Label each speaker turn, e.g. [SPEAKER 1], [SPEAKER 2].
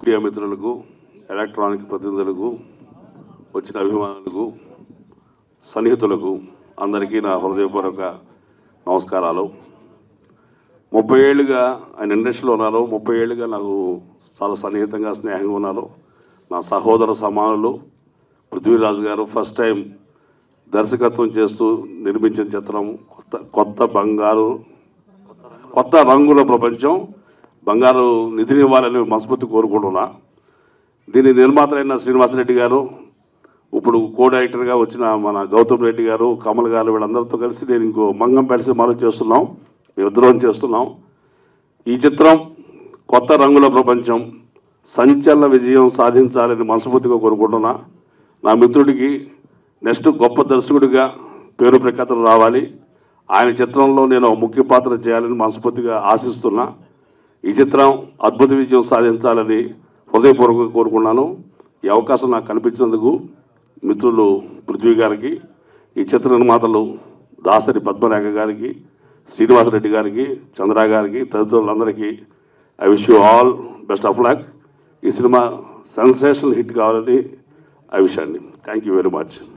[SPEAKER 1] media మిత్రులకు electronic ప్రతినిధులకు వచ్చిన అభిమానులకు సన్నిహితులకు అందరికీ నా హృదయపూర్వక నమస్కారాలు ముప్పై ఏళ్ళుగా ఆయన ఇండస్ట్రీలో ఉన్నారు ముప్పై ఏళ్ళుగా నాకు చాలా సన్నిహితంగా స్నేహంగా ఉన్నారు నా సహోదర సమానులు పృథ్వీరాజు గారు ఫస్ట్ టైం దర్శకత్వం చేస్తూ నిర్మించిన చిత్రం కొత్త కొత్త బంగారు కొత్త రంగుల ప్రపంచం బంగారు నిధిని ఇవ్వాలని మనస్ఫూర్తి కోరుకుంటున్నా దీని నిర్మాతలైన శ్రీనివాసరెడ్డి గారు ఇప్పుడు కో డైరెక్టర్గా వచ్చిన మన గౌతమ్ రెడ్డి గారు కమల్ గారు వీళ్ళందరితో కలిసి నేను ఇంకో మంగం కలిసి మనం చేస్తున్నాం మేమిద్దరం చేస్తున్నాం ఈ చిత్రం కొత్త రంగుల ప్రపంచం సంచలన విజయం సాధించాలని మనస్ఫూర్తిగా కోరుకుంటున్నా నా మిత్రుడికి నెక్స్ట్ గొప్ప దర్శకుడిగా పేరు ప్రఖ్యాతలు రావాలి ఆయన చిత్రంలో నేను ఒక ముఖ్య పాత్ర చేయాలని మనస్ఫూర్తిగా ఆశిస్తున్నా ఈ చిత్రం అద్భుత విజయం సాధించాలని హృదయపూర్వకంగా కోరుకున్నాను ఈ అవకాశం నాకు కల్పించినందుకు మిత్రులు పృథ్వీ గారికి ఈ చిత్ర నిర్మాతలు దాసరి పద్మరేఖ గారికి శ్రీనివాసరెడ్డి గారికి చంద్ర గారికి తదితరులందరికీ I wish you all best of luck ఈ సినిమా సెన్సేషనల్ హిట్ కావాలని ఐ విష్ అండి థ్యాంక్ యూ వెరీ మచ్